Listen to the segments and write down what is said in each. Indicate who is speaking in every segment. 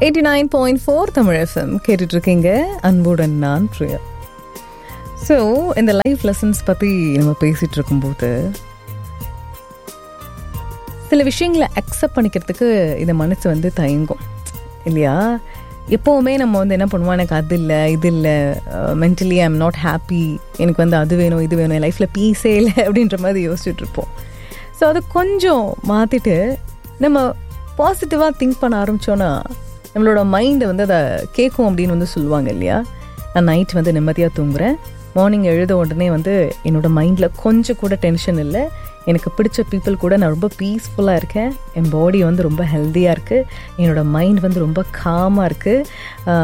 Speaker 1: eighty nine point four Tamil FM கேட்டுட்டு இருக்கீங்க அன்புடன் நான் பிரியா ஸோ இந்த லைஃப் லெசன்ஸ் பற்றி நம்ம பேசிகிட்டு இருக்கும்போது சில விஷயங்களை அக்செப்ட் பண்ணிக்கிறதுக்கு இந்த மனசு வந்து தயங்கும் இல்லையா எப்போவுமே நம்ம வந்து என்ன பண்ணுவோம் எனக்கு அது இல்லை இது இல்லை mentally I am not happy எனக்கு வந்து அது வேணும் இது வேணும் என் லைஃப்பில் பீஸே இல்லை அப்படின்ற மாதிரி யோசிச்சுட்டு இருப்போம் ஸோ அது கொஞ்சம் மாற்றிட்டு நம்ம பாசிட்டிவாக திங்க் பண்ண ஆரம்பித்தோன்னா நம்மளோட மைண்டை வந்து அதை கேட்கும் அப்படின்னு வந்து சொல்லுவாங்க இல்லையா நான் நைட் வந்து நிம்மதியாக தூங்குறேன் மார்னிங் எழுத உடனே வந்து என்னோட மைண்டில் கொஞ்சம் கூட டென்ஷன் இல்லை எனக்கு பிடிச்ச பீப்புள் கூட நான் ரொம்ப பீஸ்ஃபுல்லாக இருக்கேன் என் பாடி வந்து ரொம்ப ஹெல்த்தியாக இருக்குது என்னோடய மைண்ட் வந்து ரொம்ப காமாக இருக்குது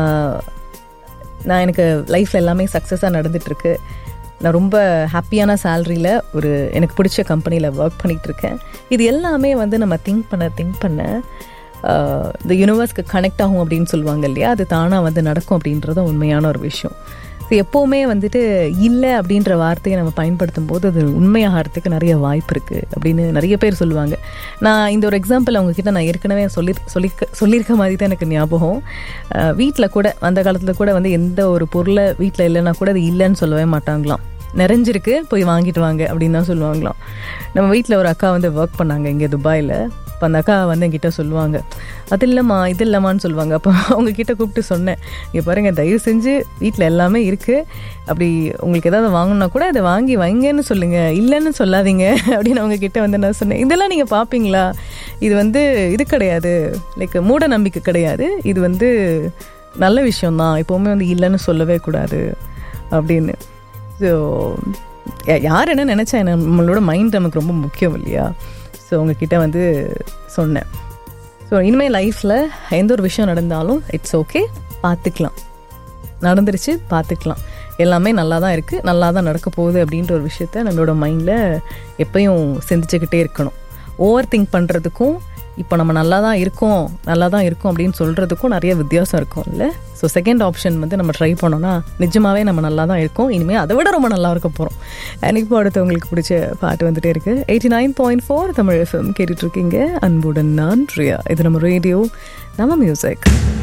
Speaker 1: நான் எனக்கு லைஃப்பில் எல்லாமே சக்ஸஸாக நடந்துகிட்ருக்கு நான் ரொம்ப ஹாப்பியான சேலரியில் ஒரு எனக்கு பிடிச்ச கம்பெனியில் ஒர்க் பண்ணிகிட்டு இருக்கேன் இது எல்லாமே வந்து நம்ம திங்க் பண்ண திங்க் பண்ண இந்த யூனிவர்ஸ்க்கு கனெக்ட் ஆகும் அப்படின்னு சொல்லுவாங்க இல்லையா அது தானாக வந்து நடக்கும் அப்படின்றது உண்மையான ஒரு விஷயம் ஸோ எப்போவுமே வந்துட்டு இல்லை அப்படின்ற வார்த்தையை நம்ம பயன்படுத்தும் போது அது உண்மையாகிறதுக்கு நிறைய வாய்ப்பு இருக்குது அப்படின்னு நிறைய பேர் சொல்லுவாங்க நான் இந்த ஒரு எக்ஸாம்பிள் அவங்கக்கிட்ட நான் ஏற்கனவே சொல்லி சொல்லிக்க சொல்லியிருக்க மாதிரி தான் எனக்கு ஞாபகம் வீட்டில் கூட அந்த காலத்தில் கூட வந்து எந்த ஒரு பொருளை வீட்டில் இல்லைன்னா கூட அது இல்லைன்னு சொல்லவே மாட்டாங்களாம் நிறைஞ்சிருக்கு போய் வாங்கிட்டு வாங்க அப்படின்னு தான் சொல்லுவாங்களாம் நம்ம வீட்டில் ஒரு அக்கா வந்து ஒர்க் பண்ணாங்க இங்கே துபாயில் இப்போ அந்த அக்கா வந்து என்கிட்ட சொல்லுவாங்க அது இல்லைம்மா இது இல்லைம்மான்னு சொல்லுவாங்க அப்போ அவங்க கிட்ட கூப்பிட்டு சொன்னேன் இங்கே பாருங்கள் தயவு செஞ்சு வீட்டில் எல்லாமே இருக்குது அப்படி உங்களுக்கு ஏதாவது வாங்கணுன்னா கூட அதை வாங்கி வைங்கன்னு சொல்லுங்கள் இல்லைன்னு சொல்லாதீங்க அப்படின்னு அவங்க கிட்ட வந்து நான் சொன்னேன் இதெல்லாம் நீங்கள் பார்ப்பீங்களா இது வந்து இது கிடையாது லைக் மூட நம்பிக்கை கிடையாது இது வந்து நல்ல விஷயம்தான் எப்போவுமே வந்து இல்லைன்னு சொல்லவே கூடாது அப்படின்னு ஸோ யார் என்ன நினச்சா நம்மளோட மைண்ட் நமக்கு ரொம்ப முக்கியம் இல்லையா ஸோ உங்ககிட்ட வந்து சொன்னேன் ஸோ இனிமேல் லைஃப்பில் எந்த ஒரு விஷயம் நடந்தாலும் இட்ஸ் ஓகே பார்த்துக்கலாம் நடந்துருச்சு பார்த்துக்கலாம் எல்லாமே நல்லா தான் இருக்குது நல்லா தான் நடக்க போகுது அப்படின்ற ஒரு விஷயத்த நம்மளோட மைண்டில் எப்பயும் சிந்திச்சுக்கிட்டே இருக்கணும் ஓவர் திங்க் பண்ணுறதுக்கும் இப்போ நம்ம நல்லா தான் இருக்கோம் நல்லா தான் இருக்கோம் அப்படின்னு சொல்கிறதுக்கும் நிறைய வித்தியாசம் இருக்கும் இல்லை ஸோ செகண்ட் ஆப்ஷன் வந்து நம்ம ட்ரை பண்ணோன்னா நிஜமாகவே நம்ம நல்லா தான் இருக்கோம் இனிமேல் அதை விட ரொம்ப நல்லா இருக்க போகிறோம் எனக்கு இப்போ அடுத்து உங்களுக்கு பிடிச்ச பாட்டு வந்துட்டே இருக்குது eighty nine point four Tamil FM கேட்டுட்ருக்கீங்க அன்புடன் நான் ரியா இது நம்ம ரேடியோ நம்ம மியூசிக்